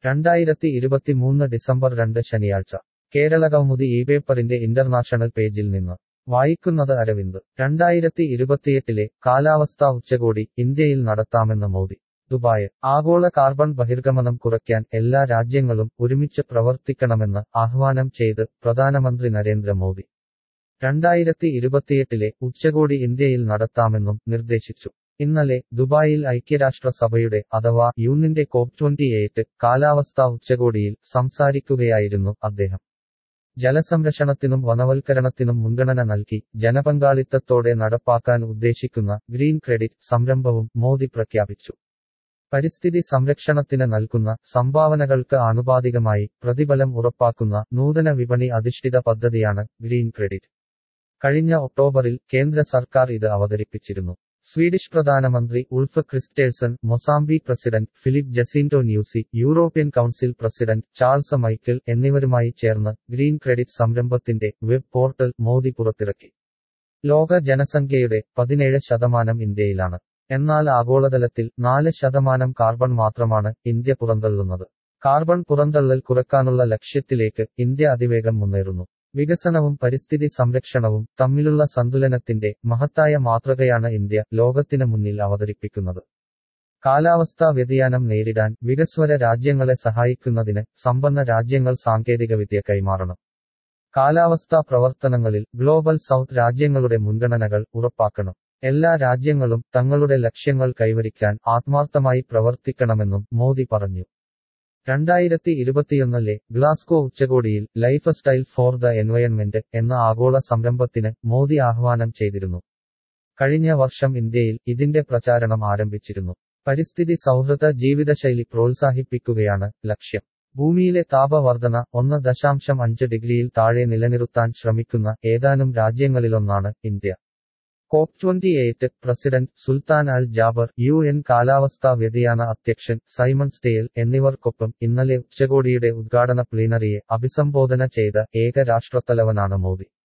രണ്ടായിരത്തി ഇരുപത്തിമൂന്ന് ഡിസംബർ രണ്ട് ശനിയാഴ്ച കേരളകൗമുദി ഈ പേപ്പറിന്റെ ഇന്റർനാഷണൽ പേജിൽ നിന്ന് വായിക്കുന്നത് അരവിന്ദ് രണ്ടായിരത്തി ഇരുപത്തിയെട്ടിലെ കാലാവസ്ഥാ ഉച്ചകോടി ഇന്ത്യയിൽ നടത്താമെന്ന് മോദി ദുബായ് ആഗോള കാർബൺ ബഹിർഗമനം കുറയ്ക്കാൻ എല്ലാ രാജ്യങ്ങളും ഒരുമിച്ച് പ്രവർത്തിക്കണമെന്ന് ആഹ്വാനം ചെയ്ത് പ്രധാനമന്ത്രി നരേന്ദ്രമോദി രണ്ടായിരത്തി ഇരുപത്തിയെട്ടിലെ ഉച്ചകോടി ഇന്ത്യയിൽ നടത്താമെന്നും നിർദ്ദേശിച്ചു ഇന്നലെ ദുബായിൽ ഐക്യരാഷ്ട്രസഭയുടെ അഥവാ യൂണിന്റെ കോപ്പ് ട്വന്റിയെയ്റ്റ് കാലാവസ്ഥാ ഉച്ചകോടിയിൽ സംസാരിക്കുകയായിരുന്നു അദ്ദേഹം ജലസംരക്ഷണത്തിനും വനവൽക്കരണത്തിനും മുൻഗണന നൽകി ജനപങ്കാളിത്തത്തോടെ നടപ്പാക്കാൻ ഉദ്ദേശിക്കുന്ന ഗ്രീൻ ക്രെഡിറ്റ് സംരംഭവും മോദി പ്രഖ്യാപിച്ചു പരിസ്ഥിതി സംരക്ഷണത്തിന് നൽകുന്ന സംഭാവനകൾക്ക് ആനുപാതികമായി പ്രതിഫലം ഉറപ്പാക്കുന്ന നൂതന വിപണി അധിഷ്ഠിത പദ്ധതിയാണ് ഗ്രീൻ ക്രെഡിറ്റ് കഴിഞ്ഞ ഒക്ടോബറിൽ കേന്ദ്ര സർക്കാർ ഇത് അവതരിപ്പിച്ചിരുന്നു സ്വീഡിഷ് പ്രധാനമന്ത്രി Ulf Kristersson Mozambique president Filipe Jacinto Nyusi European council president Charles Michel എന്നിവരുമായി ചേർന്ന് ഗ്രീൻ ക്രെഡിറ്റ് സംരംഭത്തിന്റെ വെബ് പോർട്ടൽ മോദി പുറത്തിറക്കി ലോക ജനസംഖ്യയുടെ പതിനേഴ് ശതമാനം ഇന്ത്യയിലാണ് എന്നാൽ ആഗോളതലത്തിൽ നാല് ശതമാനം കാർബൺ മാത്രമാണ് ഇന്ത്യ പുറന്തള്ളുന്നത് കാർബൺ പുറന്തള്ളൽ കുറയ്ക്കാനുള്ള ലക്ഷ്യത്തിലേക്ക് ഇന്ത്യ അതിവേഗം മുന്നേറുന്നു വികസനവും പരിസ്ഥിതി സംരക്ഷണവും തമ്മിലുള്ള സന്തുലനത്തിന്റെ മഹത്തായ മാതൃകയാണ് ഇന്ത്യ ലോകത്തിന് മുന്നിൽ അവതരിപ്പിക്കുന്നത് കാലാവസ്ഥാ വ്യതിയാനം നേരിടാൻ വികസ്വര രാജ്യങ്ങളെ സഹായിക്കുന്നതിന് സമ്പന്ന രാജ്യങ്ങൾ സാങ്കേതികവിദ്യ കൈമാറണം കാലാവസ്ഥാ പ്രവർത്തനങ്ങളിൽ ഗ്ലോബൽ സൗത്ത് രാജ്യങ്ങളുടെ മുൻഗണനകൾ ഉറപ്പാക്കണം എല്ലാ രാജ്യങ്ങളും തങ്ങളുടെ ലക്ഷ്യങ്ങൾ കൈവരിക്കാൻ ആത്മാർത്ഥമായി പ്രവർത്തിക്കണമെന്നും മോദി പറഞ്ഞു രണ്ടായിരത്തി ഇരുപത്തിയൊന്നിലെ ഗ്ലാസ്കോ ഉച്ചകോടിയിൽ lifestyle for the environment എന്ന ആഗോള സംരംഭത്തിന് മോദി ആഹ്വാനം ചെയ്തിരുന്നു കഴിഞ്ഞ വർഷം ഇന്ത്യയിൽ ഇതിന്റെ പ്രചാരണം ആരംഭിച്ചിരുന്നു പരിസ്ഥിതി സൗഹൃദ ജീവിതശൈലി പ്രോത്സാഹിപ്പിക്കുകയാണ് ലക്ഷ്യം ഭൂമിയിലെ താപവർധന ഒന്ന് ദശാംശം അഞ്ച് ഡിഗ്രിയിൽ താഴെ നിലനിർത്താൻ ശ്രമിക്കുന്ന ഏതാനും രാജ്യങ്ങളിലൊന്നാണ് India COP twenty eight president Sultan Al Jaber U N കാലാവസ്ഥാ വ്യതിയാന അധ്യക്ഷൻ സൈമൺ സ്റ്റേൽ എന്നിവർക്കൊപ്പം ഇന്നലെ ഉച്ചകോടിയുടെ ഉദ്ഘാടന പ്ലീനറിയെ അഭിസംബോധന ചെയ്ത ഏക രാഷ്ട്രത്തലവനാണ് മോദി